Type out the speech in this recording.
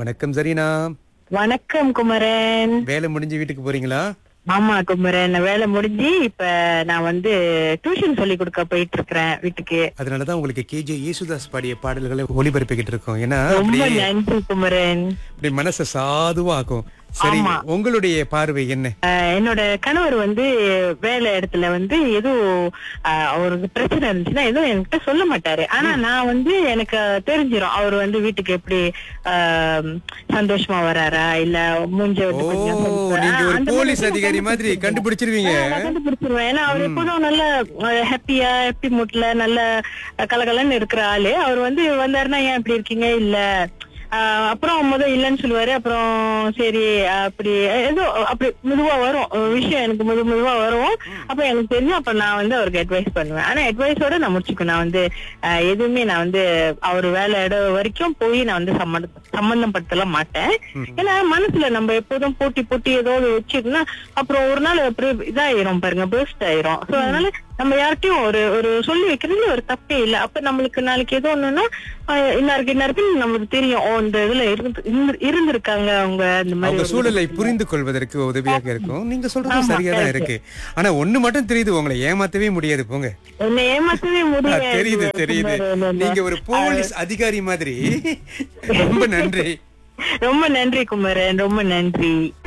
வணக்கம் சரினா வணக்கம் குமரன் வேலை முடிஞ்சு வீட்டுக்கு போறீங்களா ஆமா குமரன் வேலை முடிஞ்சு இப்ப நான் வந்து டியூஷன் சொல்லி கொடுக்க போயிட்டு இருக்கிறேன் வீட்டுக்கு அதனாலதான் உங்களுக்கு கேஜே யேசுதாஸ் பாடிய பாடல்களை ஒளிபரப்பிக்கிட்டு இருக்கோம் ஏன்னா ரொம்ப அப்படியே நன்றி குமரன் அப்படி மனசை சாதுவாக்கும் சரி ஆமா. உங்களுடைய பார்வை என்ன ஆஹ் என்னோட கணவர் வந்து வேலை இடத்துல வந்து ஏதோ ஆஹ் அவருக்கு பிரச்சனை இருந்துச்சுன்னா எதுவும் என்கிட்ட சொல்ல மாட்டாரு ஆனா நான் வந்து எனக்கு தெரிஞ்சிரும் அவர் வந்து வீட்டுக்கு எப்படி ஆஹ் சந்தோஷமா வராரா இல்ல மூஞ்ச வந்து ஓ கொஞ்சம் சிரிப்பா- நீங்க ஒரு அந்த மாதிரி போலீஸ் நான் அதிகாரி மாதிரி கண்டுபிடிச்சிருவேன். கண்டுபிடிச்சிருவீங்க ஆ, நான் கண்டுபிடிச்சிருவேன் ஏன்னா அவர் எப்போதும் நல்ல ஹாப்பியா ஹாப்பி மூட்ல நல்ல கலகலன்னு இருக்கிற ஆளு அவர் வந்து வந்தாருன்னா ஏன் இப்படி இருக்கீங்க இல்ல ஆஹ் அப்புறம் முத இல்லைன்னு சொல்லுவாரு அப்புறம் சரி அப்படி ஏதோ அப்படி மெதுவா வரும் ஒரு விஷயம் எனக்கு மெது மெதுவா வரும் அப்ப எனக்கு தெரியும் அப்ப நான் வந்து அவருக்கு அட்வைஸ் பண்ணுவேன் ஆனா அட்வைஸோட நான் முடிச்சுக்கணும் நான் வந்து ஆஹ் எதுவுமே நான் வந்து அவர் வேலை இடம் வரைக்கும் போய் நான் வந்து சம்மந்த சம்பந்தப்படுத்தல மாட்டேன் ஏன்னா மனசுல நம்ம எப்போதும் போட்டி போட்டி ஏதோ ஒரு வச்சிருந்தா அப்புறம் ஒரு நாள் அப்படியே இதாயிரும் பாருங்க பேஸ்ட் ஆயிரும் சோ அதனால நம்ம யார்கிட்டயும் ஒரு ஒரு சொல்லி வைக்கிறதுல ஒரு தப்பே இல்ல அப்ப நம்மளுக்கு நாளைக்கு ஏதோ ஒண்ணுன்னா ஆஹ் இன்னாருக்கு இன்னாருக்கு நம்மளுக்கு தெரியும் ஓ இந்த இதுல இருந்து இருந்து- இருந்திருக்காங்க அவங்க அந்த மாதிரி அவங்க ஒரு- சூழலை புரிந்து கொள்வதற்கு உதவியாக இருக்கும் நீங்க சொல்றது ஆமா, சரியா தான் correct. இருக்கு ஆனா ஒண்ணு மட்டும் தெரியுது உங்களை ஏமாத்தவே முடியாது போங்க என்னை ஏமாத்தவே ஆ, முடியாது தெரியுது தெரியுது குமரன். நீங்க ஒரு போலீஸ் அதிகாரி மாதிரி ரொம்ப நன்றி ரொம்ப நன்றி குமரன் ரொம்ப நன்றி